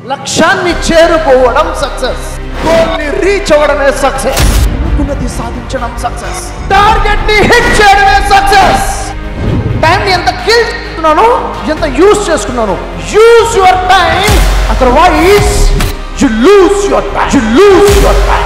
లక్ష్యాన్ని చేరుకోవడం సక్సెస్ గోల్ని రీచ్ అవ్వడమే సక్సెస్ అనుకున్నది సాధించడం సక్సెస్ టార్గెట్ ని హిట్ చేయడమే సక్సెస్ టైంని ఎంత కిల్ చేసుకున్నాను ఎంత యూజ్ చేసుకున్నాను use your time otherwise you lose your time you lose your time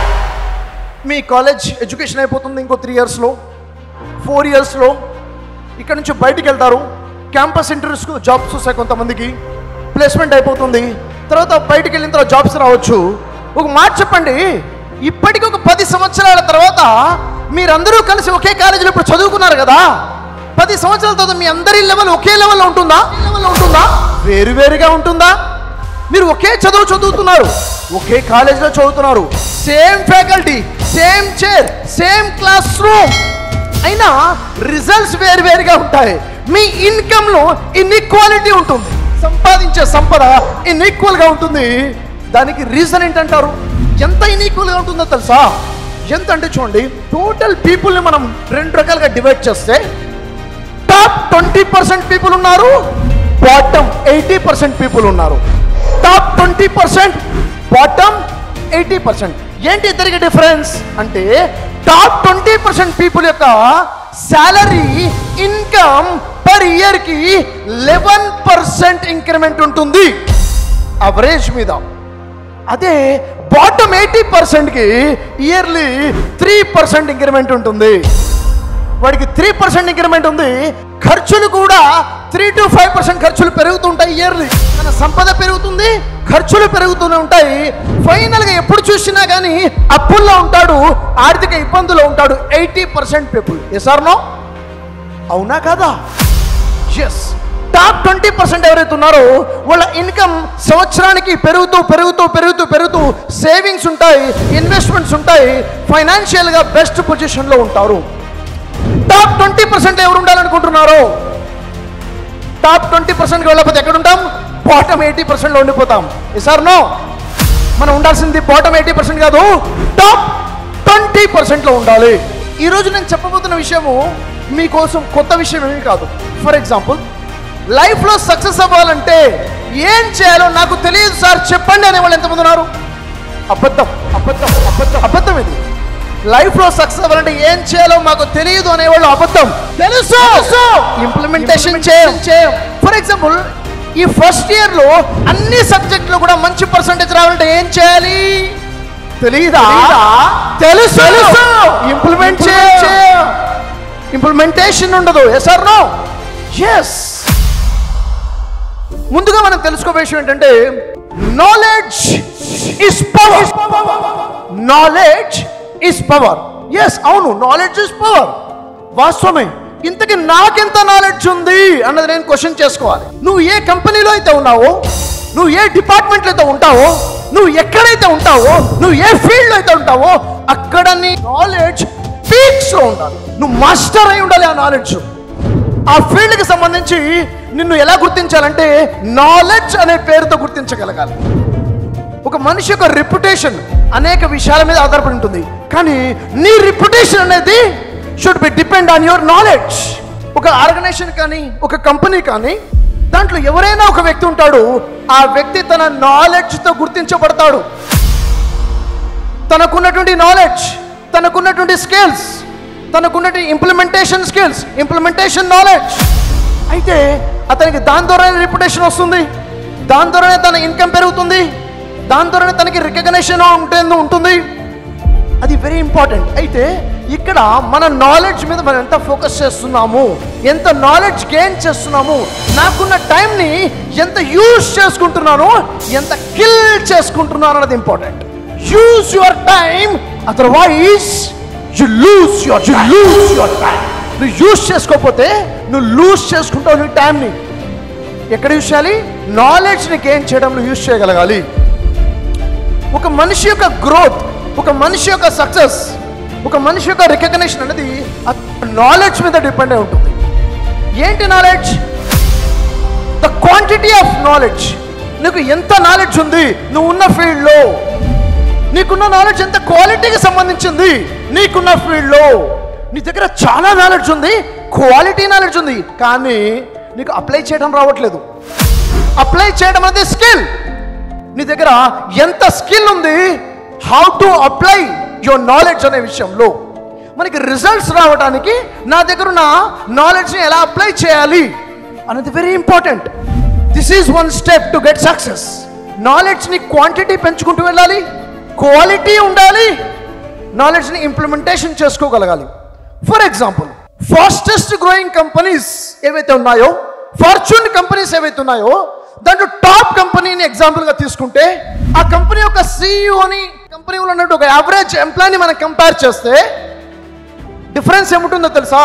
మీ కాలేజ్ ఎడ్యుకేషన్ అయిపోతుంది ఇంకో త్రీ ఇయర్స్లో ఫోర్ ఇయర్స్లో ఇక్కడ నుంచి బయటికి వెళ్తారు క్యాంపస్ ఇంటర్వ్యూస్కు జాబ్స్ వస్తాయి కొంతమందికి ప్లేస్మెంట్ అయిపోతుంది తర్వాత బయటికి వెళ్ళిన తర్వాత జాబ్స్ రావచ్చు ఒక మాట చెప్పండి ఇప్పటికి ఒక పది సంవత్సరాల తర్వాత మీరందరూ కలిసి ఒకే కాలేజీలో ఇప్పుడు చదువుకున్నారు కదా పది సంవత్సరాల తర్వాత మీ అందరి లెవెల్ ఒకే లెవెల్లో ఉంటుందా లెవెల్లో ఉంటుందా వేరువేరుగా ఉంటుందా మీరు ఒకే చదువు చదువుతున్నారు ఒకే కాలేజీలో చదువుతున్నారు same faculty same chair same classroom అయినా రిజల్ట్స్ వేరువేరుగా ఉంటాయి మీ ఇన్కమ్లో ఇన్ఈక్వాలిటీ ఉంటుంది సంపాదించే సంపద ఇన్ఈక్వల్గా ఉంటుంది దానికి రీజన్ ఏంటంటారు ఎంత ఇన్ఈక్వల్గా ఉంటుందో తెలుసా ఎంత అంటే చూడండి టోటల్ పీపుల్ని మనం రెండు రకాలుగా డివైడ్ చేస్తే టాప్ ట్వంటీ పర్సెంట్ పీపుల్ ఉన్నారు బాటమ్ ఎయిటీ పర్సెంట్ పీపుల్ ఉన్నారు top twenty percent bottom eighty percent ఏంటి ఇద్దరికి డిఫరెన్స్ అంటే టాప్ ట్వంటీ పర్సెంట్ పీపుల్ యొక్క శాలరీ ఇన్కమ్ పర్ ఇయర్కి లెవెన్ పర్సెంట్ ఇంక్రిమెంట్ ఉంటుంది అవరేజ్ మీద అదే బాటమ్ ఎయిటీ పర్సెంట్కి ఇయర్లీ త్రీ పర్సెంట్ ఇంక్రిమెంట్ ఉంటుంది వాడికి త్రీ పర్సెంట్ ఇంక్రిమెంట్ ఉంది ఖర్చులు కూడా త్రీ టు ఫైవ్ పర్సెంట్ ఖర్చులు పెరుగుతుంటాయి ఇయర్లీ మన సంపద పెరుగుతుంది ఖర్చులు పెరుగుతూనే ఉంటాయి ఫైనల్గా ఎప్పుడు చూసినా కానీ అప్పుల్లో ఉంటాడు ఆర్థిక ఇబ్బందుల్లో ఉంటాడు eighty percent people yes or no అవునా కదా ఎస్ టాప్ ట్వంటీ పర్సెంట్ ఎవరైతే ఉన్నారో వాళ్ళ ఇన్కమ్ సంవత్సరానికి పెరుగుతూ పెరుగుతూ పెరుగుతూ పెరుగుతూ సేవింగ్స్ ఉంటాయి ఇన్వెస్ట్మెంట్స్ ఉంటాయి ఫైనాన్షియల్గా బెస్ట్ పొజిషన్లో ఉంటారు టాప్ ట్వంటీ పర్సెంట్ ఎవరు ఉండాలనుకుంటున్నారు టాప్ ట్వంటీ పర్సెంట్కి వెళ్ళకపోతే ఎక్కడ ఉంటాం బాటమ్ ఎయిటీ పర్సెంట్లో ఉండిపోతాం సార్ నో మనం ఉండాల్సింది బాటమ్ ఎయిటీ పర్సెంట్ కాదు టాప్ ట్వంటీ పర్సెంట్లో ఉండాలి ఈరోజు నేను చెప్పబోతున్న విషయము మీకోసం కొత్త విషయం ఏమీ కాదు ఫర్ ఎగ్జాంపుల్ లైఫ్లో సక్సెస్ అవ్వాలంటే ఏం చేయాలో నాకు తెలియదు సార్ చెప్పండి అనే వాళ్ళు ఎంతమంది ఉన్నారు అబద్ధం అబద్ధం అబద్ధం అబద్ధం ఇది లైఫ్ లో సక్సెస్ అవ్వాలంటే ఏం చేయాలో మాకు తెలియదు అనేవాళ్ళు అబద్ధం తెలుసు ఇంప్లిమెంటేషన్ చేయం చేయం ఫర్ ఎగ్జాంపుల్ ఈ ఫస్ట్ ఇయర్ లో అన్ని సబ్జెక్టులు కూడా మంచి పర్సంటేజ్ రావాలంటే ఏం చేయాలి తెలియదా తెలుసు తెలుసు ఇంప్లిమెంట్ చేయం ఇంప్లిమెంటేషన్ ఉండదు ఎస్ ఆర్ నో ఎస్ ముందుగా మనం తెలుసుకోబోయే విషయం ఏంటంటే knowledge is power knowledge is power yes అవును నాలెడ్జ్ ఇస్ పవర్ వాస్తవమే ఇంతకి నాకెంత నాలెడ్జ్ ఉంది అన్నది నేను క్వశ్చన్ చేసుకోవాలి నువ్వు ఏ కంపెనీలో అయితే ఉన్నావో నువ్వు ఏ డిపార్ట్మెంట్లో అయితే ఉంటావో నువ్వు ఎక్కడైతే ఉంటావో నువ్వు ఏ ఫీల్డ్లో అయితే ఉంటావో అక్కడ నీ నాలెడ్జ్ పీక్స్లో ఉండాలి నువ్వు మాస్టర్ అయి ఉండాలి ఆ నాలెడ్జ్ ఆ ఫీల్డ్కి సంబంధించి నిన్ను ఎలా గుర్తించాలంటే నాలెడ్జ్ అనే పేరుతో గుర్తించగలగాలి ఒక మనిషి యొక్క రెప్యుటేషన్ అనేక విషయాల మీద ఆధారపడి ఉంటుంది కానీ నీ రెప్యుటేషన్ అనేది should be depend on your knowledge ఒక ఆర్గనైజేషన్ కానీ ఒక కంపెనీ కానీ దాంట్లో ఎవరైనా ఒక వ్యక్తి ఉంటాడు ఆ వ్యక్తి తన నాలెడ్జ్తో గుర్తించబడతాడు తనకున్నటువంటి నాలెడ్జ్ తనకున్నటువంటి స్కిల్స్ తనకున్నటువంటి ఇంప్లిమెంటేషన్ స్కిల్స్ ఇంప్లిమెంటేషన్ నాలెడ్జ్ అయితే అతనికి దాని ద్వారానే రిప్యుటేషన్ వస్తుంది దాని ద్వారానే తన ఇన్కమ్ పెరుగుతుంది దాని ద్వారానే తనకి రికగ్నేషన్ ఉంటుంది ఉంటుంది అది వెరీ ఇంపార్టెంట్ అయితే ఇక్కడ మన నాలెడ్జ్ మీద మనం ఎంత ఫోకస్ చేస్తున్నాము ఎంత నాలెడ్జ్ గెయిన్ చేస్తున్నాము నాకున్న టైంని ఎంత యూజ్ చేసుకుంటున్నాను ఎంత కిల్ చేసుకుంటున్నాను అన్నది important use your time otherwise you lose your you lose your time నువ్వు యూజ్ చేసుకోకపోతే నువ్వు లూజ్ చేసుకుంటావు నీ టైంని ఎక్కడ యూజ్ చేయాలి నాలెడ్జ్ని గెయిన్ చేయడంలో యూజ్ చేయగలగాలి ఒక మనిషి యొక్క గ్రోత్ ఒక మనిషి యొక్క సక్సెస్ ఒక మనిషి యొక్క రికగ్నేషన్ అనేది నాలెడ్జ్ మీద డిపెండ్ అయి ఉంటుంది ఏంటి knowledge the quantity of knowledge నీకు ఎంత నాలెడ్జ్ ఉంది నువ్వు ఉన్న ఫీల్డ్లో నీకున్న నాలెడ్జ్ ఎంత క్వాలిటీకి సంబంధించింది నీకున్న ఫీల్డ్లో నీ దగ్గర చాలా నాలెడ్జ్ ఉంది క్వాలిటీ నాలెడ్జ్ ఉంది కానీ నీకు అప్లై చేయడం రావట్లేదు అప్లై చేయడం అనేది స్కిల్ నీ దగ్గర ఎంత స్కిల్ ఉంది how to apply your knowledge అనే విషయంలో మనకి రిజల్ట్స్ రావడానికి నా దగ్గర ఉన్న నాలెడ్జ్ని ఎలా అప్లై చేయాలి అనేది very important this is one step to get success నాలెడ్జ్ని క్వాంటిటీ పెంచుకుంటూ వెళ్ళాలి క్వాలిటీ ఉండాలి నాలెడ్జ్ని ఇంప్లిమెంటేషన్ చేసుకోగలగాలి for example fastest growing companies ఏవైతే ఉన్నాయో ఫార్చ్యూన్ కంపెనీస్ ఏవైతే ఉన్నాయో దాంట్లో టాప్ కంపెనీని ఎగ్జాంపుల్గా తీసుకుంటే ఆ కంపెనీ యొక్క సీఈఓని కంపెనీలో ఉన్నట్టు ఒక యావరేజ్ ఎంప్లాయీని మనం కంపేర్ చేస్తే డిఫరెన్స్ ఏముంటుందో తెలుసా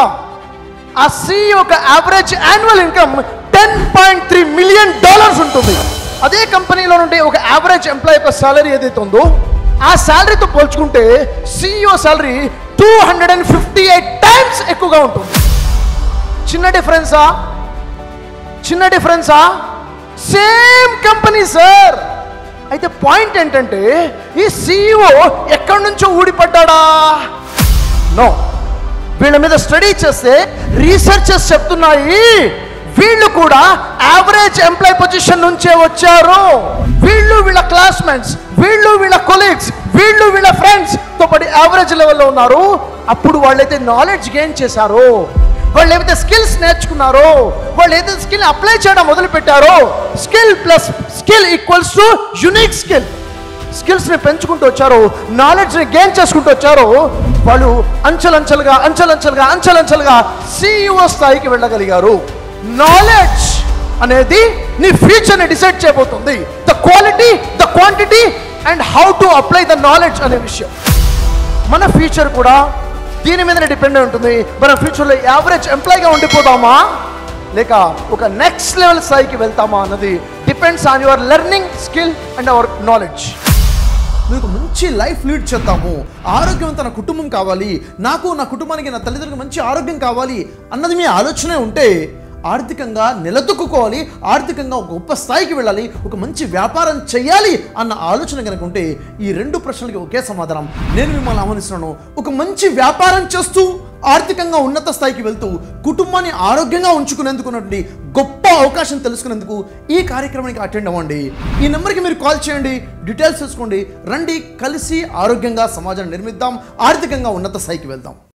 ఆ సీఈ యొక్క average annual income ten point three million dollars ఉంటుంది అదే కంపెనీలో నుండి ఒక యావరేజ్ ఎంప్లాయ్ యొక్క సాలరీ ఏదైతే ఉందో ఆ సాలరీతో పోల్చుకుంటే CEO salary two hundred and fifty eight times ఎక్కువగా ఉంటుంది చిన్న డిఫరెన్సా చిన్న డిఫరెన్సా సేమ్ కంపెనీ సార్ అయితే పాయింట్ ఏంటంటే ఈ సీఈఓ ఎక్కడి నుంచో ఊడిపడ్డాడా నో వీళ్ళ మీద స్టడీ చేస్తే రీసెర్చెస్ చెప్తున్నాయి వీళ్ళు కూడా యావరేజ్ ఎంప్లాయ్ పొజిషన్ నుంచే వచ్చారు వీళ్ళు వీళ్ళ క్లాస్మేట్స్ వీళ్ళు వీళ్ళ కొలీగ్స్ వీళ్ళు వీళ్ళ ఫ్రెండ్స్ తో పాటు యావరేజ్ లెవెల్లో ఉన్నారు అప్పుడు వాళ్ళైతే నాలెడ్జ్ గెయిన్ చేశారు వాళ్ళు ఏవైతే స్కిల్స్ నేర్చుకున్నారో వాళ్ళు ఏదైతే స్కిల్ అప్లై చేయడం మొదలు పెట్టారో skill plus skill equals to unique skill స్కిల్స్ని పెంచుకుంటూ వచ్చారు నాలెడ్జ్ని గెయిన్ చేసుకుంటూ వచ్చారు వాళ్ళు అంచెలంచెలుగా అంచెలంచెలుగా అంచెలంచెలుగా సిఇఓ స్థాయికి వెళ్ళగలిగారు నాలెడ్జ్ అనేది నీ ఫ్యూచర్ని డిసైడ్ చేయబోతుంది the quality the quantity and how to apply the knowledge అనే విషయం మన ఫ్యూచర్ కూడా దీని మీదనే డిపెండ్ అయి ఉంటుంది మన ఫ్యూచర్లో యావరేజ్ ఎంప్లాయ్గా ఉండిపోదామా లేక ఒక నెక్స్ట్ లెవెల్ స్థాయికి వెళ్తామా అన్నది depends on your learning skill and our knowledge మీకు మంచి లైఫ్ లీడ్ చేద్దాము ఆరోగ్యవంతమైన కుటుంబం కావాలి నాకు నా కుటుంబానికి నా తల్లిదండ్రులకు మంచి ఆరోగ్యం కావాలి అన్నది మీ ఆలోచనే ఉంటే ఆర్థికంగా నిలదొక్కుకోవాలి ఆర్థికంగా ఒక గొప్ప స్థాయికి వెళ్ళాలి ఒక మంచి వ్యాపారం చేయాలి అన్న ఆలోచన కనుక ఉంటే ఈ రెండు ప్రశ్నలకి ఒకే సమాధానం నేను మిమ్మల్ని ఆహ్వానిస్తున్నాను ఒక మంచి వ్యాపారం చేస్తూ ఆర్థికంగా ఉన్నత స్థాయికి వెళ్తూ కుటుంబాన్ని ఆరోగ్యంగా ఉంచుకునేందుకున్నటువంటి గొప్ప అవకాశం తెలుసుకునేందుకు ఈ కార్యక్రమానికి అటెండ్ అవ్వండి ఈ నెంబర్కి మీరు కాల్ చేయండి డీటెయిల్స్ తెలుసుకోండి రండి కలిసి ఆరోగ్యంగా సమాజాన్ని నిర్మిద్దాం ఆర్థికంగా ఉన్నత స్థాయికి వెళ్దాం